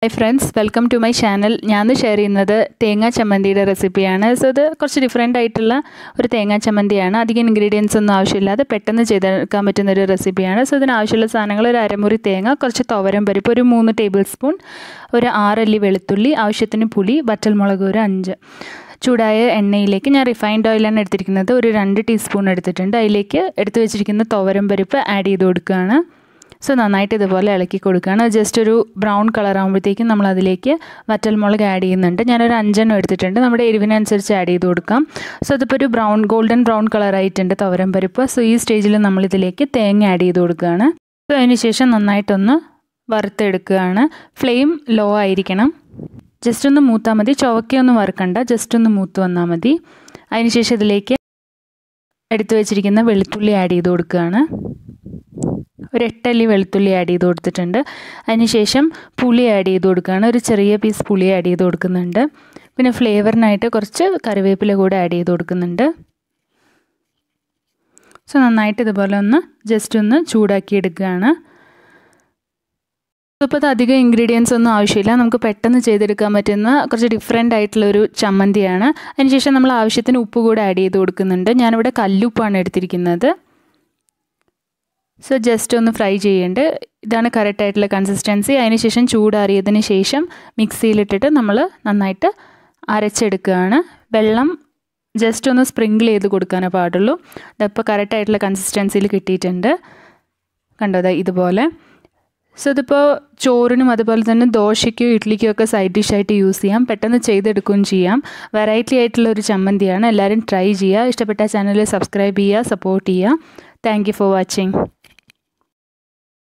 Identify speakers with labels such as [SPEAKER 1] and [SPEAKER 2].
[SPEAKER 1] hi friends welcome to my channel ഞാൻ share ചെയ്യുന്നത് തേങ്ങാ ചമ്മന്തിയുടെ റെസിപ്പിയാണ് സോ ഇത് കുറച്ച് ഡിഫറെൻ്റ് ആയിട്ടുള്ള ഒരു തേങ്ങാ ചമ്മന്തിയാണ് അധികം ഇൻഗ്രീഡിയൻസ് ഒന്നും ആവശ്യമില്ലാതെ പെട്ടെന്ന് ചെയ്തെടുക്കാൻ പറ്റുന്ന ഒരു റെസിപ്പിയാണ് സോ ഇതിന് ആവശ്യമുള്ള സാധനങ്ങൾ ഒരു അരമുറി തേങ്ങ കുറച്ച് തുവരം പരിപ്പ് ഒരു മൂന്ന് ടേബിൾ സ്പൂൺ ഒരു ആറല്ലി വെളുത്തുള്ളി ആവശ്യത്തിന് പുളി വറ്റൽമുളക് ഒരു അഞ്ച് ചൂടായ എണ്ണയിലേക്ക് ഞാൻ റിഫൈൻഡ് ഓയിലാണ് എടുത്തിരിക്കുന്നത് ഒരു രണ്ട് ടീസ്പൂൺ എടുത്തിട്ടുണ്ട് അതിലേക്ക് എടുത്തു വെച്ചിരിക്കുന്ന തുവരം പരിപ്പ് ആഡ് ചെയ്ത് കൊടുക്കുകയാണ് സോ നന്നായിട്ട് ഇതുപോലെ ഇളക്കി കൊടുക്കുകയാണ് ജസ്റ്റ് ഒരു ബ്രൗൺ കളർ ആകുമ്പോഴത്തേക്കും നമ്മൾ അതിലേക്ക് വറ്റൽമുളക് ആഡ് ചെയ്യുന്നുണ്ട് ഞാനൊരു അഞ്ചെണ്ണം എടുത്തിട്ടുണ്ട് നമ്മുടെ എരിവിനനുസരിച്ച് ആഡ് ചെയ്ത് കൊടുക്കാം സോ അതിപ്പോൾ ഒരു ബ്രൗൺ ഗോൾഡൻ ബ്രൗൺ കളർ ആയിട്ടുണ്ട് തുവരം പരിപ്പ് സോ ഈ സ്റ്റേജിൽ നമ്മളിതിലേക്ക് തേങ്ങ ആഡ് ചെയ്ത് കൊടുക്കുകയാണ് സോ അതിന് ശേഷം നന്നായിട്ടൊന്ന് വറുത്തെടുക്കുകയാണ് ഫ്ലെയിം ലോ ആയിരിക്കണം ജസ്റ്റ് ഒന്ന് മൂത്താൽ മതി ചുവക്കൊന്നും വറുക്കണ്ട ജസ്റ്റ് ഒന്ന് മൂത്ത് വന്നാൽ മതി അതിനുശേഷം ഇതിലേക്ക് എടുത്തു വെച്ചിരിക്കുന്ന വെളുത്തുള്ളി ആഡ് ചെയ്ത് കൊടുക്കുകയാണ് ഒരു എട്ടല്ലി വെളുത്തുള്ളി ആഡ് ചെയ്ത് കൊടുത്തിട്ടുണ്ട് അതിനുശേഷം പുളി ആഡ് ചെയ്ത് കൊടുക്കുകയാണ് ഒരു ചെറിയ പീസ് പുളി ആഡ് ചെയ്ത് കൊടുക്കുന്നുണ്ട് പിന്നെ ഫ്ലേവറിനായിട്ട് കുറച്ച് കറിവേപ്പില കൂടെ ആഡ് ചെയ്ത് കൊടുക്കുന്നുണ്ട് സോ നന്നായിട്ട് ഇതുപോലെ ഒന്ന് ജസ്റ്റ് ഒന്ന് ചൂടാക്കി എടുക്കുകയാണ് ഇപ്പോൾ ഇത് അധികം ഇൻഗ്രീഡിയൻസ് ഒന്നും ആവശ്യമില്ല നമുക്ക് പെട്ടെന്ന് ചെയ്തെടുക്കാൻ പറ്റുന്ന കുറച്ച് ഡിഫറെൻ്റ് ആയിട്ടുള്ളൊരു ചമ്മന്തിയാണ് അതിനുശേഷം നമ്മൾ ആവശ്യത്തിന് ഉപ്പ് കൂടെ ആഡ് ചെയ്ത് കൊടുക്കുന്നുണ്ട് ഞാനിവിടെ കല്ലുപ്പാണ് എടുത്തിരിക്കുന്നത് സോ ജസ്റ്റ് ഒന്ന് ഫ്രൈ ചെയ്യേണ്ടത് ഇതാണ് കറക്റ്റ് ആയിട്ടുള്ള കൺസിസ്റ്റൻസി അതിനുശേഷം ചൂടാറിയതിന് ശേഷം മിക്സിയിലിട്ടിട്ട് നമ്മൾ നന്നായിട്ട് അരച്ചെടുക്കുകയാണ് വെള്ളം ജസ്റ്റ് ഒന്ന് സ്പ്രിങ്കിൾ ചെയ്ത് കൊടുക്കാനേ പാടുള്ളൂ ഇതിപ്പോൾ കറക്റ്റ് ആയിട്ടുള്ള കൺസിസ്റ്റൻസിയിൽ കിട്ടിയിട്ടുണ്ട് കണ്ടോ ഇതുപോലെ സോ ഇതിപ്പോൾ ചോറിനും അതുപോലെ തന്നെ ദോശയ്ക്കോ ഇഡ്ഡലിക്കോ ഒക്കെ സൈഡ് ഡിഷായിട്ട് യൂസ് ചെയ്യാം പെട്ടെന്ന് ചെയ്തെടുക്കുകയും ചെയ്യാം വെറൈറ്റി ആയിട്ടുള്ള ഒരു ചമ്മന്തിയാണ് എല്ലാവരും ട്രൈ ചെയ്യുക ഇഷ്ടപ്പെട്ട ചാനൽ സബ്സ്ക്രൈബ് ചെയ്യുക സപ്പോർട്ട് ചെയ്യുക താങ്ക് ഫോർ വാച്ചിങ്